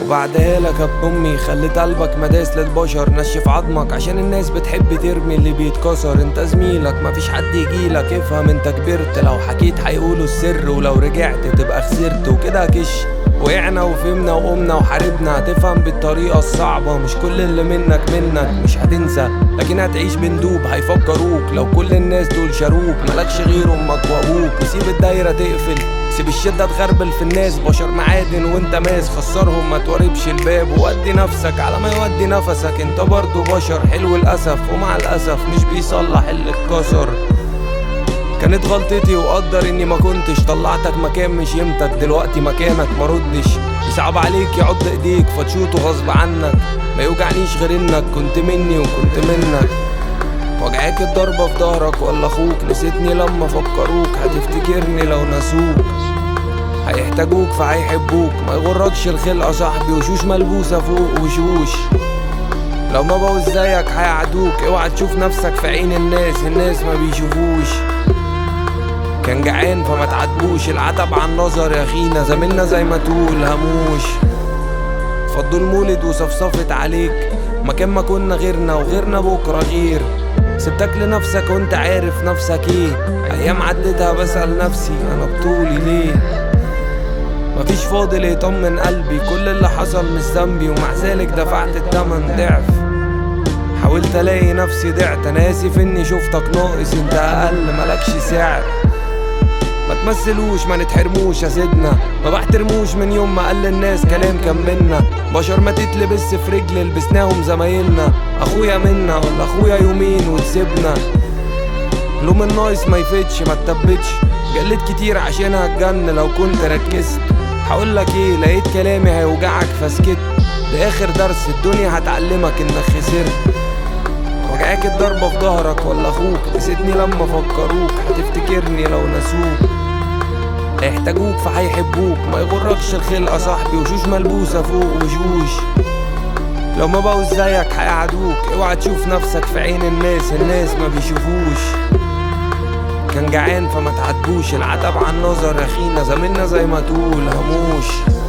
وبعدها لك يا ابن امي خليت قلبك مداس للبشر نشف عظمك عشان الناس بتحب ترمي اللي بيتكسر انت زميلك مفيش حد يجيلك افهم انت كبرت لو حكيت هيقولوا السر ولو رجعت تبقى خسرت وكده كش وقعنا وفهمنا وقمنا وحاربنا هتفهم بالطريقة الصعبة مش كل اللي منك منك مش هتنسى لكن هتعيش بندوب هيفكروك لو كل الناس دول شاروك ملكش غير امك وابوك وسيب الدايرة تقفل سيب الشدة تغربل في الناس بشر معادن وانت ماس خسرهم ما توربش الباب وودي نفسك على ما يودي نفسك انت برضو بشر حلو الاسف ومع الاسف مش بيصلح اللي اتكسر كانت غلطتي وقدر اني ما كنتش طلعتك مكان مش يمتك دلوقتي مكانك ما ردش يصعب عليك يعض ايديك فتشوته غصب عنك ما يوجعنيش غير انك كنت مني وكنت منك وجعاك الضربة في ظهرك ولا اخوك نسيتني لما فكروك هتفتكرني لو نسوك هيحتاجوك فهيحبوك ما يغركش الخلقة صاحبي وشوش ملبوسة فوق وشوش لو ما بقوا زيك هيعدوك اوعى تشوف نفسك في عين الناس الناس ما بيشوفوش كان جعان فما تعاتبوش العتب عن نظر يا اخينا زميلنا زي ما تقول هموش فضوا المولد وصفصفت عليك مكان ما كنا غيرنا وغيرنا بكره غير سبتك لنفسك وانت عارف نفسك ايه ايام عدتها بسأل نفسي انا بطولي ليه مفيش فاضل يطمن قلبي كل اللي حصل مش ذنبي ومع ذلك دفعت التمن ضعف حاولت الاقي نفسي ضعت انا اسف اني شفتك ناقص انت اقل ملكش سعر ما تمثلوش ما نتحرموش يا سيدنا ما بحترموش من يوم ما قال الناس كلام كان منا بشر ما تتلبس في رجل لبسناهم زمايلنا اخويا منا ولا اخويا يومين وتسيبنا لوم الناقص ما يفيدش ما تثبتش جليت كتير عشان هتجن لو كنت ركزت هقول لك ايه لقيت كلامي هيوجعك فسكت ده اخر درس الدنيا هتعلمك انك خسرت وجعاك الضربة في ظهرك ولا اخوك نسيتني لما فكروك هتفتكرني لو نسوك هيحتاجوك فهيحبوك ما يغركش الخلقة صاحبي وشوش ملبوسة فوق وشوش لو ما بقوا زيك هيقعدوك اوعى تشوف نفسك في عين الناس الناس ما بيشوفوش كان جعان فما تعاتبوش العتب عن نظر اخينا زميلنا زي ما تقول هموش